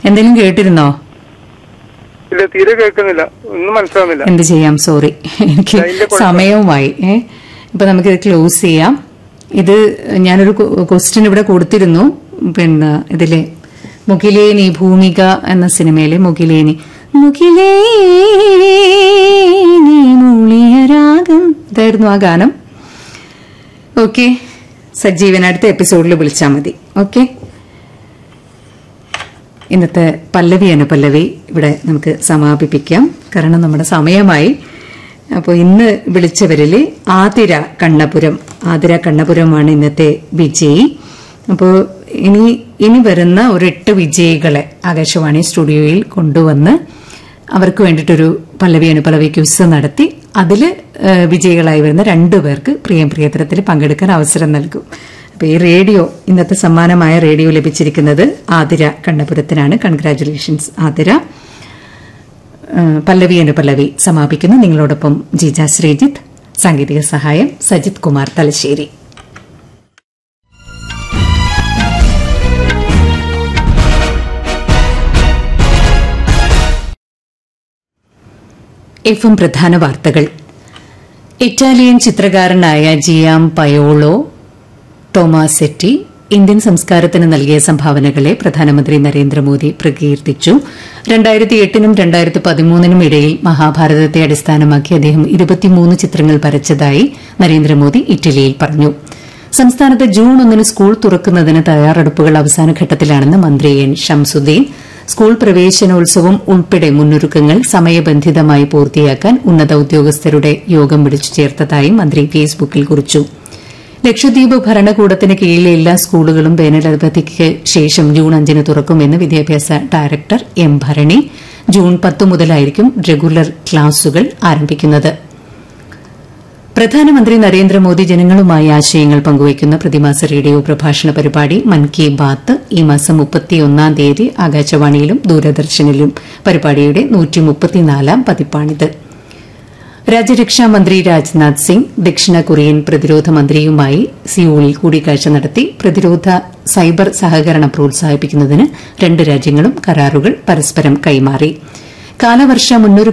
എന്തെങ്കിലും കേട്ടിരുന്നോ ഇല്ല തീരെ കേൾക്കുന്നില്ല ഒന്നും മനസ്സിലാവുന്നില്ല എന്ത് ചെയ്യാം സോറി എനിക്ക് അതിന്റെ കുഴപ്പം. സമയവുമായി ഏ ഇപ്പൊ നമുക്കിത് ക്ലോസ് ചെയ്യാം ഇത് ഞാനൊരു ക്വസ്റ്റ്യൻ ഇവിടെ കൊടുത്തിരുന്നു പിന്നെ ഇതിലെ മുകിലേനി ഭൂമിക എന്ന സിനിമയിലെ മുകിലേനി മുകിലേനി മൂളിയ രാഗം ഇതായിരുന്നു ആ ഗാനം ഓക്കെ സജീവൻ അടുത്ത എപ്പിസോഡിൽ വിളിച്ചാൽ മതി ഓക്കെ ഇന്നത്തെ പല്ലവി അനുപല്ലവി ഇവിടെ നമുക്ക് സമാപിപ്പിക്കാം കാരണം നമ്മുടെ സമയമായി അപ്പോൾ ഇന്ന് വിളിച്ചവരിൽ ആതിര കണ്ണപുരം ആതിര കണ്ണപുരമാണ് ഇന്നത്തെ വിജയി അപ്പോൾ ഇനി ഇനി വരുന്ന ഒരു എട്ട് വിജയികളെ ആകാശവാണി സ്റ്റുഡിയോയിൽ കൊണ്ടുവന്ന് അവർക്ക് വേണ്ടിയിട്ടൊരു പല്ലവി അനുപല്ലവി ക്യൂസ് നടത്തി അതിൽ വിജയികളായി വരുന്ന രണ്ടു പേർക്ക് പ്രിയം പ്രിയതരത്തിൽ പങ്കെടുക്കാൻ അവസരം നൽകും അപ്പൊ ഈ റേഡിയോ ഇന്നത്തെ സമ്മാനമായ റേഡിയോ ലഭിച്ചിരിക്കുന്നത് ആതിര കണ്ണപുരത്തിനാണ് കൺഗ്രാറ്റുലേഷൻസ് ആതിര ആ, പല്ലവി അനുപല്ലവി സമാപിക്കുന്നു നിങ്ങളോടൊപ്പം ജിജ ശ്രീജിത്ത് സാങ്കേതിക സഹായം സജിത് കുമാർ തലശ്ശേരി എഫും പ്രധാന വാർത്തകൾ ഇറ്റാലിയൻ ചിത്രകാരനായ ജിയാം പയോളോ ടോമാസെറ്റി ഇന്ത്യൻ സംസ്കാരത്തിന് നൽകിയ സംഭാവനകളെ പ്രധാനമന്ത്രി നരേന്ദ്രമോദി പ്രകീർത്തിച്ചു രണ്ടായിരത്തി എട്ടിനും രണ്ടായിരത്തി പതിമൂന്നിനും ഇടയിൽ മഹാഭാരതത്തെ അടിസ്ഥാനമാക്കി അദ്ദേഹം ഇരുപത്തിമൂന്ന് ചിത്രങ്ങൾ വരച്ചതായി നരേന്ദ്രമോദി ഇറ്റലിയിൽ പറഞ്ഞു സംസ്ഥാനത്ത് ജൂൺ ഒന്നിന് സ്കൂൾ തുറക്കുന്നതിന് തയ്യാറെടുപ്പുകൾ അവസാന ഘട്ടത്തിലാണെന്ന് മന്ത്രി എൻ ഷംസുദ്ദീൻ സ്കൂൾ പ്രവേശനോത്സവം ഉൾപ്പെടെ മുന്നൊരുക്കങ്ങൾ സമയബന്ധിതമായി പൂർത്തിയാക്കാൻ ഉന്നത ഉദ്യോഗസ്ഥരുടെ യോഗം വിളിച്ചു ചേർത്തതായും മന്ത്രി ഫേസ്ബുക്കിൽ കുറിച്ചു ലക്ഷദ്വീപ് ഭരണകൂടത്തിന് കീഴിലെ എല്ലാ സ്കൂളുകളും വേനലവധിക്ക് ശേഷം ജൂൺ അഞ്ചിന് തുറക്കുമെന്ന് വിദ്യാഭ്യാസ ഡയറക്ടർ എം ഭരണി ജൂൺ പത്ത് മുതലായിരിക്കും റെഗുലർ ക്ലാസുകൾ ആരംഭിക്കുന്നത് പ്രധാനമന്ത്രി നരേന്ദ്രമോദി ജനങ്ങളുമായി ആശയങ്ങൾ പങ്കുവയ്ക്കുന്ന പ്രതിമാസ റേഡിയോ പ്രഭാഷണ പരിപാടി മൻ കി ബാത്ത് ഈ മാസം മുപ്പത്തിയൊന്നാം തീയതി ആകാശവാണിയിലും ദൂരദർശനിലും പരിപാടിയുടെ നൂറ്റിമുപ്പത്തിനാലാം പതിപ്പാണിത് രാജ്യരക്ഷാ മന്ത്രി രാജ്നാഥ് സിംഗ് ദക്ഷിണ കൊറിയൻ പ്രതിരോധ മന്ത്രിയുമായി സിയോളിൽ കൂടിക്കാഴ്ച നടത്തി പ്രതിരോധ സൈബർ സഹകരണം പ്രോത്സാഹിപ്പിക്കുന്നതിന് രണ്ട് രാജ്യങ്ങളും കരാറുകൾ പരസ്പരം കൈമാറി കാലവർഷ മുന്നൊരുക്ക